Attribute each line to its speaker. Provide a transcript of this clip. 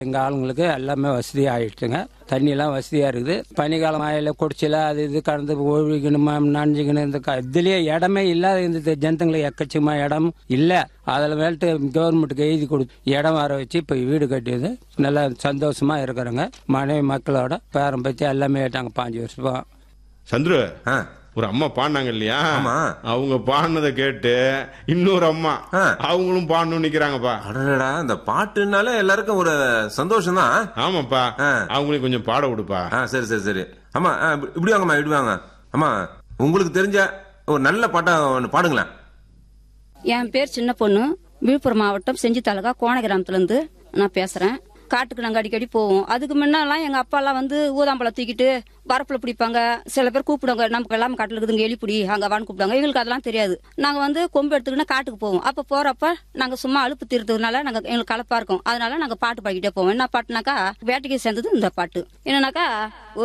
Speaker 1: எங்க ஆளுங்களுக்கு எல்லாமே வசதி ஆயிடுச்சுங்க தண்ணியெல்லாம் வசதியா இருக்குது பனிக்காலம் ஆயில குடிச்சில அது இது கடந்து ஒழுகிக்கணுமா நனைஞ்சிக்கணும் இந்த க- இதுலயே இடமே இல்லாத இந்த ஜனத்துங்களுக்கு எக்கச்சக்கமா இடம் இல்ல அதில் மேல்ட்டு கவர்மெண்ட்டுக்கு எழுதி கொடு இடம் வர வச்சு இப்போ வீடு கட்டியது நல்லா சந்தோஷமா இருக்கிறோங்க மனைவி மக்களோட பேரம் பற்றி எல்லாமே ஆயிட்டாங்க பாஞ்சு வருஷமா
Speaker 2: சந்துரு
Speaker 3: ஆ
Speaker 2: ஒரு அம்மா பாடினாங்க இல்லையா
Speaker 3: ஆமா.
Speaker 2: அவங்க பாடினதை கேட்டு இன்னொரு அம்மா
Speaker 3: ஆ.
Speaker 2: அவங்களும் பாடணும்னு நிக்கிறாங்கப்பா
Speaker 3: அடடா இந்த பாட்டுனால எல்லாருக்கும் ஒரு சந்தோஷம் தான்
Speaker 2: ஆமாப்பா
Speaker 3: ஆ.
Speaker 2: அவங்களையும் கொஞ்சம் பாட விடுப்பா
Speaker 3: ஆ சரி சரி சரி ஆமா ஆ, இப்படி இப்படி வாங்கம்மா இப்படி வாங்க ஆமா உங்களுக்கு தெரிஞ்ச ஒரு நல்ல பாட்டா ஒன்று பாடுங்களேன்
Speaker 4: என் பேர் சின்ன பொண்ணு விழுப்புரம் மாவட்டம் செஞ்சி தாலுகா கோண கிராமத்துலேருந்து நான் பேசுகிறேன் காட்டுக்கு நாங்கள் அடிக்கடி போவோம் அதுக்கு முன்னெல்லாம் எங்கள் அப்பாலாம் வந்து ஊதாம்பழம் தூக்கிட்டு வரப்புல பிடிப்பாங்க சில பேர் கூப்பிடுவாங்க நமக்கு எல்லாம் காட்டில் இருக்குதுங்க எலிப்பிடி அங்கே வான்னு கூப்பிடுவாங்க எங்களுக்கு அதெல்லாம் தெரியாது நாங்கள் வந்து கொம்பு எடுத்துக்கிட்டு காட்டுக்கு போவோம் அப்போ போகிறப்ப நாங்கள் சும்மா அலுப்பு தீர்த்ததுனால நாங்கள் எங்களுக்கு கலப்பாக இருக்கும் அதனால நாங்கள் பாட்டு பாடிக்கிட்டே போவோம் என்ன பாட்டுனாக்கா வேட்டைக்கு சேர்ந்தது இந்த பாட்டு என்னன்னாக்கா